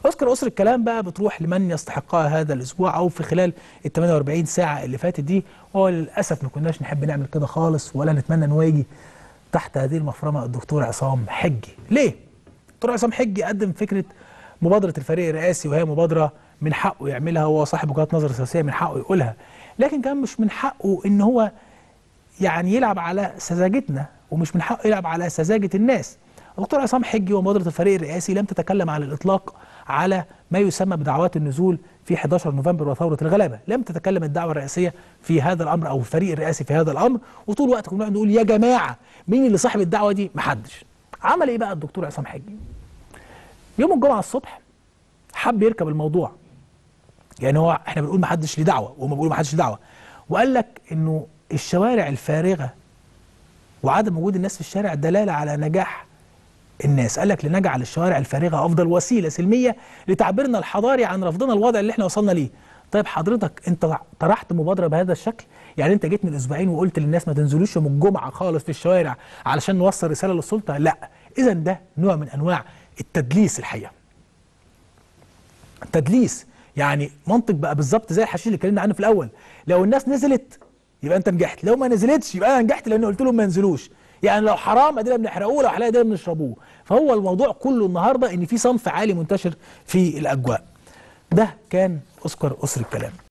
اوسكار اسر الكلام بقى بتروح لمن يستحقها هذا الاسبوع او في خلال ال 48 ساعه اللي فاتت دي وهو للاسف ما كناش نحب نعمل كده خالص ولا نتمنى ان هو يجي تحت هذه المفرمه الدكتور عصام حجي ليه الدكتور عصام حجي قدم فكره مبادره الفريق الرئاسي وهي مبادره من حقه يعملها هو صاحب وجهات نظر سياسيه من حقه يقولها لكن كان مش من حقه ان هو يعني يلعب على سذاجتنا ومش من حقه يلعب على سذاجه الناس الدكتور عصام حجي ومبادره الفريق الرئاسي لم تتكلم على الاطلاق على ما يسمى بدعوات النزول في 11 نوفمبر وثوره الغلابه، لم تتكلم الدعوه الرئاسيه في هذا الامر او الفريق الرئاسي في هذا الامر، وطول الوقت كنا نقول يا جماعه مين اللي صاحب الدعوه دي؟ محدش. عمل ايه بقى الدكتور عصام حجي؟ يوم الجمعه الصبح حب يركب الموضوع. يعني هو احنا بنقول محدش ليه دعوه وهم بيقولوا محدش ليه دعوه. وقال لك انه الشوارع الفارغه وعدم وجود الناس في الشارع دلاله على نجاح الناس قال لك لنجعل الشوارع الفارغه افضل وسيله سلميه لتعبيرنا الحضاري عن رفضنا الوضع اللي احنا وصلنا ليه طيب حضرتك انت طرحت مبادره بهذا الشكل يعني انت جيت من اسبوعين وقلت للناس ما تنزلوش يوم الجمعه خالص في الشوارع علشان نوصل رساله للسلطه لا اذا ده نوع من انواع التدليس الحقيقه تدليس يعني منطق بقى بالظبط زي الحشيش اللي اتكلمنا عنه في الاول لو الناس نزلت يبقى انت نجحت لو ما نزلتش يبقى انا نجحت لان قلت لهم ما ينزلوش يعني لو حرام ادينا بنحرقوه لو حلال ادينا بنشربوه فهو الموضوع كله النهارده ان في صنف عالي منتشر في الاجواء ده كان اوسكار اسر الكلام